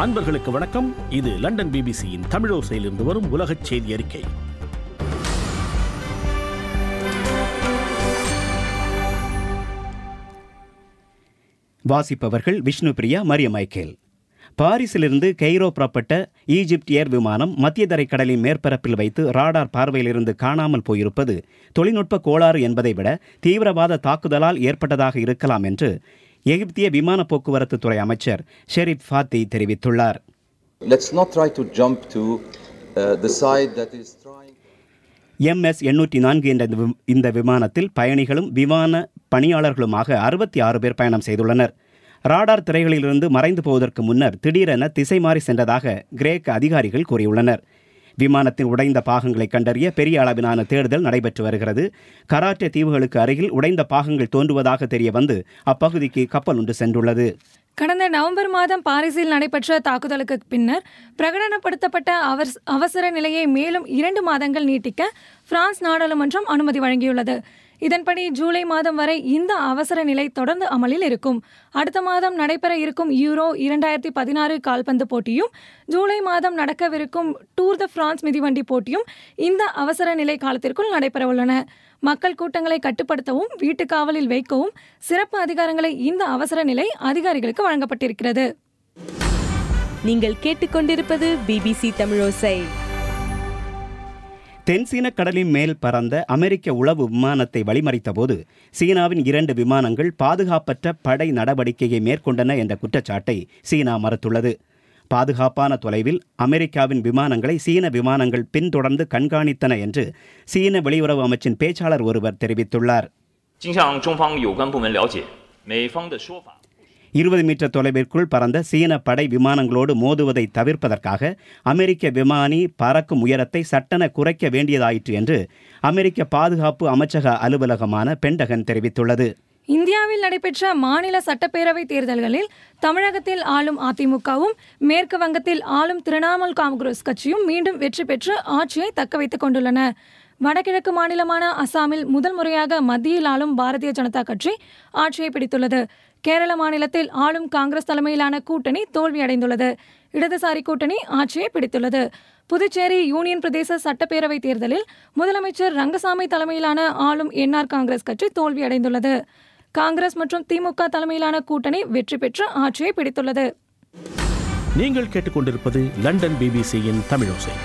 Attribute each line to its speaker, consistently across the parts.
Speaker 1: அன்பர்களுக்கு வணக்கம் இது லண்டன் பிபிசியின் தமிழோசையிலிருந்து வரும் உலகச் செய்தி அறிக்கை
Speaker 2: வாசிப்பவர்கள் விஷ்ணு பிரியா மரிய மைக்கேல் பாரிஸிலிருந்து கெய்ரோ புறப்பட்ட ஈஜிப்ட் ஏர் விமானம் மத்திய தரைக்கடலின் மேற்பரப்பில் வைத்து ராடார் பார்வையிலிருந்து காணாமல் போயிருப்பது தொழில்நுட்ப கோளாறு என்பதை விட தீவிரவாத தாக்குதலால் ஏற்பட்டதாக இருக்கலாம் என்று எகிப்திய விமான போக்குவரத்து துறை அமைச்சர் ஷெரீப் ஃபாத்தி தெரிவித்துள்ளார்
Speaker 3: Let's not try to jump to uh, the side that is trying.
Speaker 2: MS எண்ணூற்றி நான்கு என்ற இந்த வி- இந்த விமானத்தில் பயணிகளும் விமான பணியாளர்களுமாக அறுபத்தி ஆறு பேர் பயணம் செய்துள்ளனர் ராடார் திரைகளிலிருந்து மறைந்து போவதற்கு முன்னர் திடீரென திசை மாறி சென்றதாக கிரேக்க அதிகாரிகள் கூறியுள்ளனர் விமானத்தின் உடைந்த பாகங்களை கண்டறிய பெரிய அளவிலான தேடுதல் நடைபெற்று வருகிறது கராட்டே தீவுகளுக்கு அருகில் உடைந்த பாகங்கள் தோன்றுவதாக தெரிய வந்து அப்பகுதிக்கு கப்பல் ஒன்று சென்றுள்ளது
Speaker 4: கடந்த நவம்பர் மாதம் பாரிஸில் நடைபெற்ற தாக்குதலுக்கு பின்னர் பிரகடனப்படுத்தப்பட்ட அவஸ்- அவசர நிலையை மேலும் இரண்டு மாதங்கள் நீட்டிக்க பிரான்ஸ் நாடாளுமன்றம் அனுமதி வழங்கியுள்ளது இதன்படி ஜூலை மாதம் வரை இந்த அவசர நிலை தொடர்ந்து அமலில் இருக்கும் அடுத்த மாதம் நடைபெற இருக்கும் யூரோ இரண்டாயிரத்தி பதினாறு கால்பந்து போட்டியும் ஜூலை மாதம் நடக்கவிருக்கும் டூர் த பிரான்ஸ் மிதிவண்டி போட்டியும் இந்த அவசர நிலை காலத்திற்குள் நடைபெறவுள்ளன மக்கள் கூட்டங்களை கட்டுப்படுத்தவும் வீட்டு காவலில் வைக்கவும் சிறப்பு அதிகாரங்களை இந்த அவசர நிலை அதிகாரிகளுக்கு வழங்கப்பட்டிருக்கிறது
Speaker 5: நீங்கள் கேட்டுக்கொண்டிருப்பது பிபிசி தமிழோசை
Speaker 2: தென்சீன கடலின் மேல் பறந்த அமெரிக்க உளவு விமானத்தை வழிமறித்தபோது சீனாவின் இரண்டு விமானங்கள் பாதுகாப்பற்ற படை நடவடிக்கையை மேற்கொண்டன என்ற குற்றச்சாட்டை சீனா மறுத்துள்ளது பாதுகாப்பான தொலைவில் அமெரிக்காவின் விமானங்களை சீன விமானங்கள் பின்தொடர்ந்து கண்காணித்தன என்று சீன வெளியுறவு அமைச்சின் பேச்சாளர் ஒருவர் தெரிவித்துள்ளார்
Speaker 6: 经向中方有关部门了解，美方的说法。
Speaker 2: இருபது மீட்டர் தொலைவிற்குள் பறந்த சீன படை விமானங்களோடு மோதுவதை தவிர்ப்பதற்காக அமெரிக்க விமானி பறக்கும் உயரத்தை சட்டென குறைக்க வேண்டியதாயிற்று என்று அமெரிக்க பாதுகாப்பு அமைச்சக அலுவலகமான பென்டகன் தெரிவித்துள்ளது
Speaker 4: இந்தியாவில் நடைபெற்ற மாநில சட்டப்பேரவை தேர்தல்களில் தமிழகத்தில் ஆளும் அதிமுகவும் மேற்கு வங்கத்தில் ஆளும் திரிணாமுல் காங்கிரஸ் கட்சியும் மீண்டும் வெற்றி பெற்று ஆட்சியை தக்க வைத்துக் கொண்டுள்ளன வடகிழக்கு மாநிலமான அசாமில் முதல் முறையாக மத்தியில் ஆளும் பாரதிய ஜனதா கட்சி ஆட்சியை பிடித்துள்ளது கேரள மாநிலத்தில் ஆளும் காங்கிரஸ் தலைமையிலான கூட்டணி தோல்வியடைந்துள்ளது இடதுசாரி கூட்டணி ஆட்சியை பிடித்துள்ளது புதுச்சேரி யூனியன் பிரதேச சட்டப்பேரவை தேர்தலில் முதலமைச்சர் ரங்கசாமி தலைமையிலான ஆளும் என்ஆர் காங்கிரஸ் கட்சி தோல்வியடைந்துள்ளது காங்கிரஸ் மற்றும் திமுக தலைமையிலான கூட்டணி வெற்றி பெற்று ஆட்சியை பிடித்துள்ளது
Speaker 1: நீங்கள் கேட்டுக்கொண்டிருப்பது லண்டன் பிபிசியின் தமிழோசை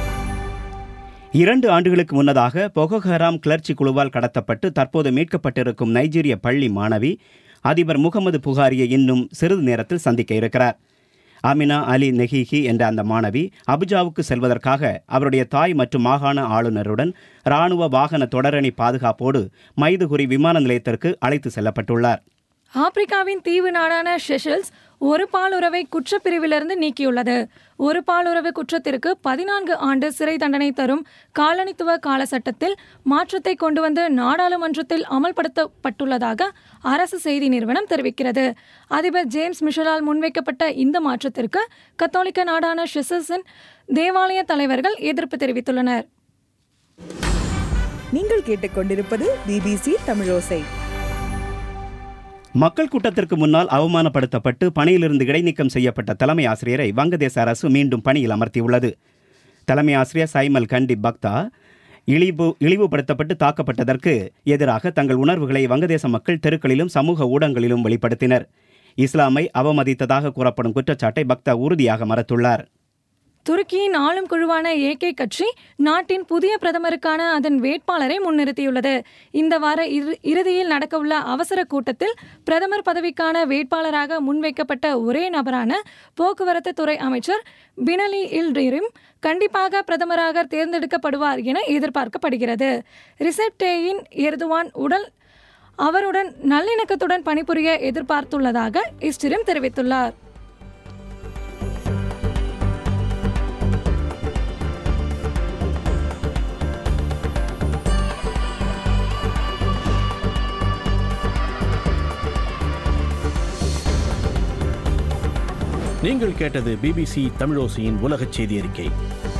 Speaker 2: இரண்டு ஆண்டுகளுக்கு முன்னதாக பொகோஹராம் கிளர்ச்சி குழுவால் கடத்தப்பட்டு தற்போது மீட்கப்பட்டிருக்கும் நைஜீரிய பள்ளி மாணவி அதிபர் முகமது புகாரியை இன்னும் சிறிது நேரத்தில் சந்திக்க இருக்கிறார் அமினா அலி நெஹிஹி என்ற அந்த மாணவி அபுஜாவுக்கு செல்வதற்காக அவருடைய தாய் மற்றும் மாகாண ஆளுநருடன் இராணுவ வாகன தொடரணி பாதுகாப்போடு மைதுகுரி விமான நிலையத்திற்கு அழைத்து செல்லப்பட்டுள்ளார்
Speaker 4: ஆப்பிரிக்காவின் தீவு நாடான ஷெஷல்ஸ் ஒரு பாலுறவை குற்றப்பிரிவிலிருந்து நீக்கியுள்ளது ஒரு பாலுறவு குற்றத்திற்கு பதினான்கு ஆண்டு சிறை தண்டனை தரும் காலனித்துவ கால சட்டத்தில் மாற்றத்தை கொண்டு வந்து நாடாளுமன்றத்தில் அமல்படுத்தப்பட்டுள்ளதாக அரசு செய்தி நிறுவனம் தெரிவிக்கிறது அதிபர் ஜேம்ஸ் மிஷலால் முன்வைக்கப்பட்ட இந்த மாற்றத்திற்கு கத்தோலிக்க நாடான ஷெஷல்ஸின் தேவாலய தலைவர்கள் எதிர்ப்பு தெரிவித்துள்ளனர்
Speaker 5: நீங்கள் கேட்டுக்கொண்டிருப்பது பிபிசி தமிழோசை
Speaker 2: மக்கள் கூட்டத்திற்கு முன்னால் அவமானப்படுத்தப்பட்டு பணியிலிருந்து இடைநீக்கம் செய்யப்பட்ட தலைமை ஆசிரியரை வங்கதேச அரசு மீண்டும் பணியில் அமர்த்தியுள்ளது தலைமை ஆசிரியர் சைமல் கண்டி பக்தா இழிவு இழிவுபடுத்தப்பட்டு தாக்கப்பட்டதற்கு எதிராக தங்கள் உணர்வுகளை வங்கதேச மக்கள் தெருக்களிலும் சமூக ஊடகங்களிலும் வெளிப்படுத்தினர் இஸ்லாமை அவமதித்ததாக கூறப்படும் குற்றச்சாட்டை பக்தா உறுதியாக மறுத்துள்ளார்
Speaker 4: துருக்கியின் ஆளும் குழுவான ஏகே கட்சி நாட்டின் புதிய பிரதமருக்கான அதன் வேட்பாளரை முன்னிறுத்தியுள்ளது இந்த வார இறு- இறுதியில் நடக்கவுள்ள அவசர கூட்டத்தில் பிரதமர் பதவிக்கான வேட்பாளராக முன்வைக்கப்பட்ட ஒரே நபரான போக்குவரத்து துறை அமைச்சர் பினலி இல்டிரிம் கண்டிப்பாக பிரதமராக தேர்ந்தெடுக்கப்படுவார் என எதிர்பார்க்கப்படுகிறது ரிசெப் டேயின் எர்துவான் உடல் அவருடன் நல்லிணக்கத்துடன் பணிபுரிய எதிர்பார்த்துள்ளதாக இஸ்டிரிம் தெரிவித்துள்ளார்
Speaker 1: நீங்கள் கேட்டது பிபிசி தமிழோசையின் உலகச் செய்தி அறிக்கை